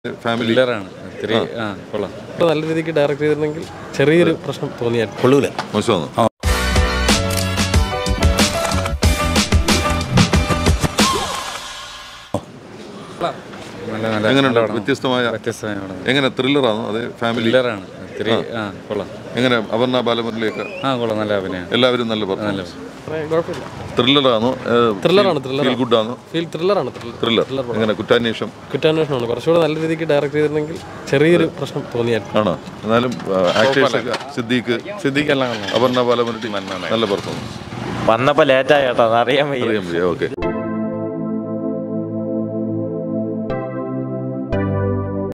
Family ത്രില്ലറാണ് ഇത്തിരി ആ കൊള്ളാം ഇപ്പോൾ നല്ല രീതിക്ക് ഡയറക്റ്റ് ചെയ്തിരുന്നെങ്കിൽ ചെറിയൊരു പ്രശ്നം തോന്നിയായിരുന്നു കൊള്ളൂല മോശമാണ് നല്ല നല്ല എങ്ങനെയുണ്ട് നല്ല പടം. വ്യത്യസ്തമായ വ്യത്യസ്തമായ പടം. എങ്ങനെ ത്രില്ലറാണോ അതെ ഫാമിലി ത്രില്ലറാണ് ഇത്തിരി ആ കൊള്ളാം എങ്ങനെ അപർണ ബാലമുരളിയൊക്കെ ആ കൊള്ളാം നല്ല അഭിനയം എല്ലാവരും നല്ല പറഞ്ഞു പറയാൻ കുഴപ്പമില്ല ത്രില്ലറാണോ ത്രില്ലറാണ് ത്രില്ലർ ഫീൽ ഗുഡ് ആണോ ഫീൽ ത്രില്ലറാണ് ത്രില്ലർ ത്രില്ലർ എങ്ങനെ കുറ്റാന്വേഷണം കുറ്റാന്വേഷണമാണ് കുറച്ചുകൂടെ നല്ല രീതിക്ക് ഡയറക്റ്റ് ചെയ്തിരുന്നെങ്കിൽ ചെറിയൊരു പ്രശ്നം തോന്നിയായിരുന്നു ആണോ എന്നാലും ആക്ടേഴ്സ് ഒക്കെ സിദ്ദീഖ് സിദ്ദീഖ് അപർണ ബാലമുരളി നല്ല പെർഫോമൻസ് വന്നപ്പോൾ ലേറ്റായി കേട്ടോ അതറിയാൻ വയ്യ അറിയാൻ വയ്യ ഓക്കെ